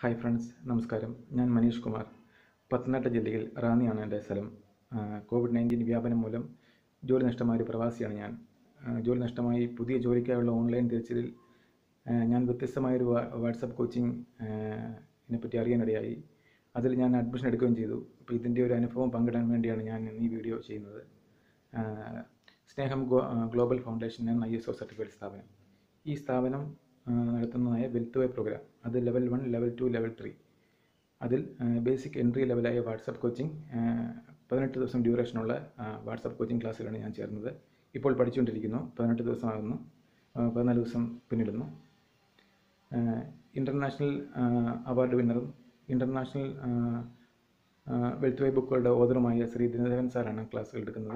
hi friends നമസ്കാരം ഞാൻ മനീഷ് കുമാർ പത്തനംതിട്ട ജില്ലയിൽ റാന്നിയാണ് എൻ്റെ സ്ഥലം ആ, കോവിഡ് നയൻറ്റീൻ വ്യാപനം മൂലം ജോലി നഷ്ടമായ ഒരു പ്രവാസിയാണ് ഞാൻ ആ, ജോലി നഷ്ടമായി പുതിയ ജോലിക്കായുള്ള ഓൺലൈൻ തിരച്ചിലിൽ ആ, ഞാൻ വ്യത്യസ്തമായൊരു വാ- വാട്സപ്പ് കോച്ചിങ് ആ, ഇതിനെപ്പറ്റി അറിയാനിടയായി അതിൽ ഞാൻ അഡ്മിഷൻ എടുക്കുകയും ചെയ്തു അപ്പോൾ ഇതിൻ്റെ ഒരു അനുഭവം പങ്കിടാൻ വേണ്ടിയാണ് ഞാൻ ഇന്ന് ഈ വീഡിയോ ചെയ്യുന്നത് ആ, സ്നേഹം ഗോ- ആ, ഗ്ലോബൽ ഫൗണ്ടേഷൻ എന്ന ഐ എസ് ഒ സർട്ടിഫിക്കറ്റ് സ്ഥാപനം ഈ സ്ഥാപനം ആ, നടത്തുന്നതായ വെൽത്ത് വേ പ്രോഗ്രാം അത് level one level two level three അതിൽ ബേസിക് എൻട്രി ലെവലായ വാട്സപ്പ് കോച്ചിങ് പതിനെട്ട് ദിവസം ഡ്യൂറേഷനുള്ള വാട്സപ്പ് കോച്ചിങ് ക്ലാസ്സിലാണ് ഞാൻ ചേർന്നത് ഇപ്പോൾ പഠിച്ചുകൊണ്ടിരിക്കുന്നു പതിനെട്ട് ദിവസമാകുന്നു ആ, പതിനാല് ദിവസം പിന്നിടുന്നു ഇൻ്റർനാഷണൽ അവാർഡ് വിന്നറും ഇൻ്റർനാഷണൽ വെൽത്ത് വേ ബുക്കുകളുടെ ഓതറുമായ ശ്രീ ദിനദേവൻ സാറാണ് ക്ലാസ്സുകൾ എടുക്കുന്നത്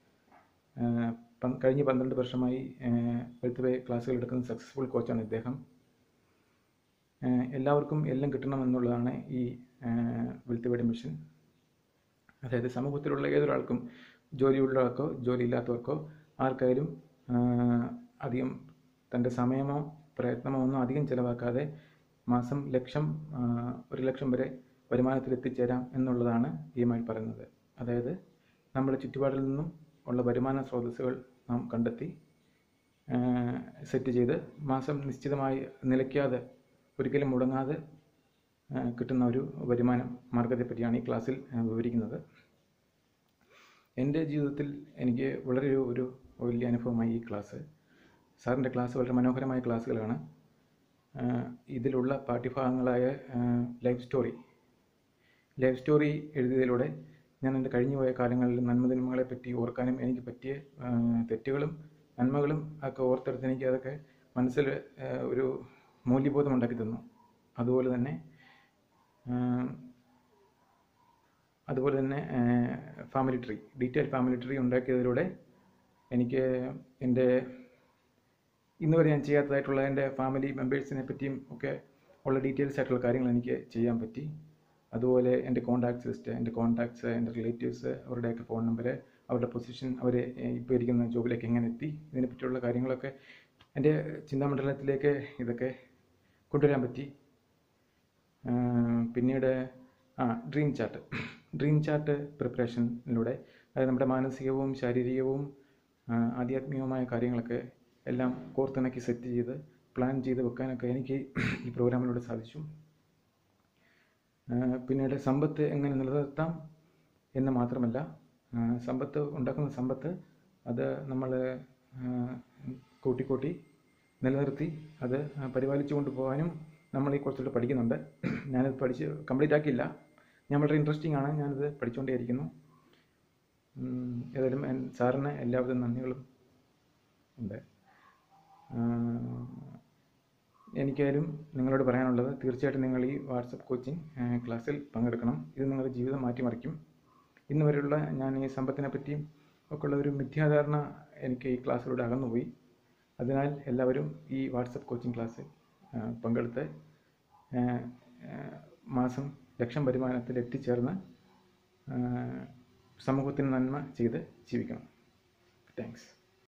ആഹ് പൻ- കഴിഞ്ഞ പന്ത്രണ്ട് വർഷമായി വെൽത്ത് വേ ക്ലാസ്സുകൾ എടുക്കുന്ന സക്സസ്ഫുൾ കോച്ചാണ് ഇദ്ദേഹം ആഹ് എല്ലാവർക്കും എല്ലാം കിട്ടണമെന്നുള്ളതാണ് ഈ വെൽത്ത് വേയുടെ മിഷൻ അതായത് സമൂഹത്തിലുള്ള ഏതൊരാൾക്കും ജോലിയുള്ളവർക്കോ ജോലിയില്ലാത്തവർക്കോ ആർക്കായാലും ആഹ് അധികം തൻ്റെ സമയമോ പ്രയത്നമോ ഒന്നും അധികം ചിലവാക്കാതെ മാസം ലക്ഷം ആഹ് ഒരു ലക്ഷം വരെ വരുമാനത്തിൽ എത്തിച്ചേരാം എന്നുള്ളതാണ് ഈമായി പറയുന്നത് അതായത് നമ്മുടെ ചുറ്റുപാടിൽ നിന്നും ഉള്ള വരുമാന സ്രോതസ്സുകൾ നാം കണ്ടെത്തി സെറ്റ് ചെയ്ത് മാസം നിശ്ചിതമായി നിലയ്ക്കാതെ ഒരിക്കലും മുടങ്ങാതെ ആ, കിട്ടുന്ന ഒരു വരുമാന മാർഗത്തെപ്പറ്റിയാണ് ഈ ക്ലാസ്സിൽ ആ, വിവരിക്കുന്നത് എൻ്റെ ജീവിതത്തിൽ എനിക്ക് വളരെ ഒരു ഒരു വലിയ അനുഭവമായി ഈ ക്ലാസ് സാറിൻ്റെ ക്ലാസ് വളരെ മനോഹരമായ ക്ലാസ്സുകളാണ് ആ, ഇതിലുള്ള പാഠ്യഭാഗങ്ങളായ ലൈഫ് സ്റ്റോറി ലൈഫ് സ്റ്റോറി എഴുതിയതിലൂടെ ഞാൻ എൻ്റെ കഴിഞ്ഞുപോയ കാലങ്ങളിൽ നന്മതിന്മകളെ പറ്റി ഓർക്കാനും എനിക്ക് പറ്റിയ ആ, തെറ്റുകളും നന്മകളും ഒക്കെ ഓർത്തെടുത്ത് എനിക്ക് അതൊക്കെ മനസ്സിൽ ആ, ഒരു മൂല്യബോധം ഉണ്ടാക്കി തന്നു അതുപോലെ തന്നെ ആ, അതുപോലെ തന്നെ family tree detail family tree ഉണ്ടാക്കിയതിലൂടെ എനിക്ക് എൻ്റെ ഇന്ന് വരെ ഞാൻ ചെയ്യാത്തതായിട്ടുള്ള എൻ്റെ ഫാമിലി മെമ്പേഴ്സിനെ പറ്റിയും ഒക്കെ ഉള്ള ഡീറ്റെയിൽസ് ആയിട്ടുള്ള കാര്യങ്ങൾ എനിക്ക് ചെയ്യാൻ പറ്റി അതുപോലെ എൻ്റെ കോൺടാക്ട്സ് ലിസ്റ്റ് എൻ്റെ കോൺടാക്ട്സ് എൻ്റെ റിലേറ്റീവ്സ് അവരുടെയൊക്കെ ഫോൺ നമ്പർ അവരുടെ പൊസിഷൻ അവർ ഇപ്പോൾ ഇരിക്കുന്ന ജോബിലേക്ക് എങ്ങനെ എത്തി ഇതിനെപ്പറ്റിയുള്ള കാര്യങ്ങളൊക്കെ എൻ്റെ ചിന്താമണ്ഡലത്തിലേക്ക് ഇതൊക്കെ കൊണ്ടുവരാൻ പറ്റി ആ, പിന്നീട് ആ ഡ്രീം ചാർട്ട് ഡ്രീം ചാർട്ട് പ്രിപ്പറേഷനിലൂടെ അതായത് നമ്മുടെ മാനസികവും ശാരീരികവും ആ, ആധ്യാത്മികവുമായ കാര്യങ്ങളൊക്കെ എല്ലാം കോർത്തിണക്കി സെറ്റ് ചെയ്ത് പ്ലാൻ ചെയ്ത് വെക്കാനൊക്കെ എനിക്ക് ഈ പ്രോഗ്രാമിലൂടെ സാധിച്ചു ആ, പിന്നീട് സമ്പത്ത് എങ്ങനെ നിലനിർത്താം എന്ന് മാത്രമല്ല ആ, സമ്പത്ത് ഉണ്ടാക്കുന്ന സമ്പത്ത് അത് നമ്മൾ കൂട്ടിക്കൂട്ടി നിലനിർത്തി അത് പരിപാലിച്ചു കൊണ്ടുപോകാനും നമ്മൾ ഈ കോഴ്സിലൂടെ പഠിക്കുന്നുണ്ട് ഞാനത് പഠിച്ച് കംപ്ലീറ്റ് ആക്കിയില്ല ഞാൻ വളരെ ഇൻട്രസ്റ്റിംഗ് ആണ് ഞാനിത് പഠിച്ചുകൊണ്ടേയിരിക്കുന്നു ഉം, ഏതായാലും എൻ- സാറിന് എല്ലാവിധ നന്ദികളും ഉണ്ട് ആ, എനിക്കായാലും നിങ്ങളോട് പറയാനുള്ളത് തീർച്ചയായിട്ടും നിങ്ങൾ ഈ വാട്സപ്പ് കോച്ചിങ് ക്ലാസ്സിൽ പങ്കെടുക്കണം ഇത് നിങ്ങളുടെ ജീവിതം മാറ്റിമറിക്കും ഇന്ന് വരെയുള്ള ഞാൻ ഈ സമ്പത്തിനെ പറ്റിയും ഒക്കെ ഉള്ള ഒരു മിഥ്യാധാരണ എനിക്ക് ഈ ക്ലാസ്സിലൂടെ അകന്നുപോയി അതിനാൽ എല്ലാവരും ഈ വാട്സപ്പ് കോച്ചിങ് ക്ലാസ്സിൽ ആ, പങ്കെടുത്ത് ആ, ആ, മാസം ലക്ഷം വരുമാനത്തിൽ എത്തിച്ചേർന്ന് ആ, സമൂഹത്തിന് നന്മ ചെയ്ത് ജീവിക്കണം താങ്ക്സ്